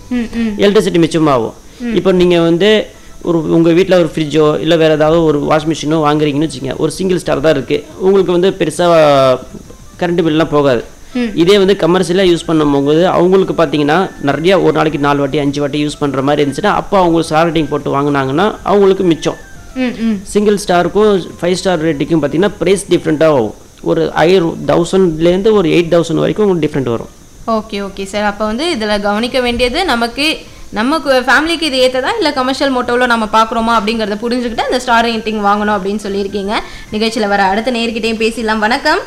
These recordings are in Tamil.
ம் ம் எலக்ட்ரிசிட்டி மிச்சமாகும் இப்போ நீங்கள் வந்து ஒரு உங்கள் வீட்டில் ஒரு ஃப்ரிட்ஜோ இல்லை வேறு ஏதாவது ஒரு வாஷ் மிஷினோ வாங்குறீங்கன்னு வச்சுங்க ஒரு சிங்கிள் ஸ்டார் தான் இருக்குது உங்களுக்கு வந்து பெருசாக கரண்ட் பில்லாம் போகாது இதே வந்து கமர்ஷியலாக யூஸ் பண்ணும்போது அவங்களுக்கு பார்த்தீங்கன்னா நிறைய ஒரு நாளைக்கு நாலு வாட்டி அஞ்சு வாட்டி யூஸ் பண்ணுற மாதிரி இருந்துச்சுன்னா அப்போ அவங்க ஸ்டார் ரேட்டிங் போட்டு வாங்கினாங்கன்னா அவங்களுக்கு மிச்சம் ம் ம் சிங்கிள் ஸ்டாருக்கும் ஃபைவ் ஸ்டார் ரேட்டிங்கும் பார்த்தீங்கன்னா ப்ரைஸ் டிஃப்ரெண்ட்டாக ஆகும் ஒரு ஐயர் தௌசண்ட்லேருந்து ஒரு எயிட் தௌசண்ட் வரைக்கும் உங்களுக்கு டிஃப்ரெண்ட் வரும் ஓகே ஓகே சார் அப்போ வந்து இதில் கவனிக்க வேண்டியது நமக்கு நமக்கு ஃபேமிலிக்கு இது ஏற்றதா இல்லை கமர்ஷியல் மோட்டோவில் நம்ம பார்க்குறோமா அப்படிங்கிறத புரிஞ்சுக்கிட்டு அந்த ஸ்டார் ரேட்டிங் வாங்கணும் அப்படின்னு சொல்லியிருக்கீங்க நிகழ்ச்சியில் வர அடுத்த நேர்கிட்டையும் பேசிடலாம் வணக்கம்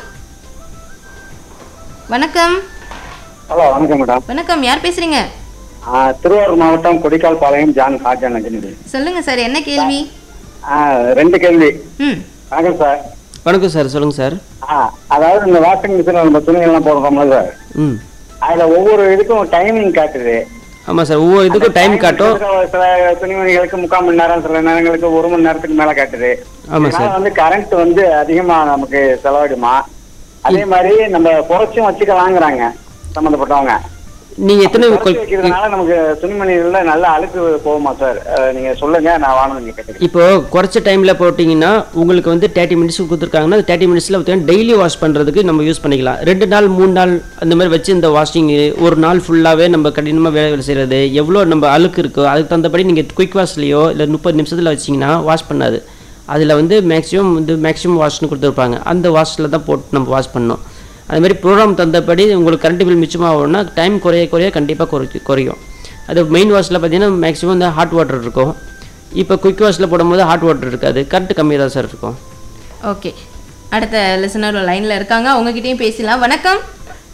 வணக்கம் ஹலோ வணக்கம் மேடம் வணக்கம் யார் பேசுறீங்க ஆ, திருவாரூர் மாவட்டம் கொடிக்கால் பாளையம் ஜான் காஜான் அஜினி சொல்லுங்க சார் என்ன கேள்வி ரெண்டு கேள்வி ம் வணக்கம் சார் வணக்கம் சார் சொல்லுங்கள் சார் ஆ அதாவது இந்த வாஷிங் மிஷினில் நம்ம துணிகள்லாம் போடுறோம்ல சார் ம் அதில் ஒவ்வொரு இதுக்கும் டைமிங் காட்டுது ஆமாம் சார் ஒவ்வொரு இதுக்கும் டைம் காட்டும் சில துணிமணிகளுக்கு முக்கால் மணி நேரம் சில நேரங்களுக்கு ஒரு மணி நேரத்துக்கு மேல காட்டுது ஆமா இதனால சார். வந்து கரண்ட் வந்து அதிகமா நமக்கு செலவிடுமா அதே மாதிரி நம்ம குறைச்சும் வச்சுக்கலாங்கிறாங்க சம்மந்தப்பட்டவங்க நீங்கள் எத்தனை குறைச்சு கொ- வைக்கிறதுனால நமக்கு துணிமணிகள்ல நல்ல அழுக்கு போகுமா சார் அஹ் நீங்க சொல்லுங்க நான் வானொலி கேட்டுக்கிறேன் இப்போ குறைச்ச டைமில் போட்டிங்கன்னா உங்களுக்கு வந்து தேர்ட்டி மினிட்ஸ் கொடுத்துருக்காங்கன்னா தேர்ட்டி மினிட்ஸில் பார்த்தீங்கன்னா டெய்லி வாஷ் பண்ணுறதுக்கு நம்ம யூஸ் பண்ணிக்கலாம் ரெண்டு நாள் மூணு நாள் அந்த மாதிரி வச்சு இந்த வாஷிங் ஒரு நாள் ஃபுல்லாகவே நம்ம கடினமாக வேலை செய்கிறது எவ்வளோ நம்ம அழுக்கு இருக்கோ அதுக்கு தகுந்தபடி நீங்கள் குயிக் வாஷ்லேயோ இல்லை முப்பது நிமிஷத்தில் வச்சிங்கன்னா வாஷ் பண்ணாது அதில் வந்து மேக்ஸிமம் வந்து மேக்ஸிமம் வாஷ்னு கொடுத்துருப்பாங்க அந்த வாஷில் தான் போட்டு நம்ம வாஷ் பண்ணணும் அது மாதிரி ப்ரோக்ராம் தந்தபடி உங்களுக்கு கரண்ட் பில் மிச்சமாகணும்னா டைம் குறைய குறைய கண்டிப்பாக குறை குறையும் அது மெயின் வாஷில் பார்த்தீங்கன்னா மேக்ஸிமம் வந்து ஹாட் வாட்டர் இருக்கும் இப்போ குயிக் வாஷில் போடும்போது ஹாட் வாட்டர் இருக்காது கரண்ட் கம்மியாக தான் சார் இருக்கும் ஓகே அடுத்த லிசனர் லைனில் இருக்காங்க அவங்ககிட்டயும் பேசலாம் வணக்கம்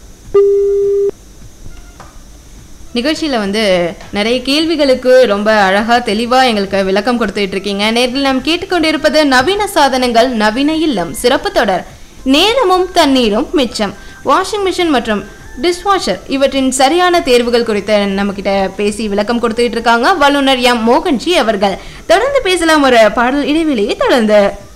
நிகழ்ச்சியில் வந்து நிறைய கேள்விகளுக்கு ரொம்ப அழகாக தெளிவாக எங்களுக்கு விளக்கம் கொடுத்துட்டு இருக்கீங்க நேரில் நாம் கேட்டுக்கொண்டிருப்பது நவீன சாதனங்கள் நவீன இல்லம் சிறப்பு தொடர் நேரமும் தண்ணீரும் மிச்சம் வாஷிங் மிஷின் மற்றும் டிஷ்வாஷர் இவற்றின் சரியான தேர்வுகள் குறித்து நம்மக்கிட்ட பேசி விளக்கம் கொடுத்துட்டு இருக்காங்க வல்லுநர் எம் மோகன்ஜி அவர்கள் தொடர்ந்து பேசலாம் ஒரு பாடல் இடைவெளியை தொடர்ந்து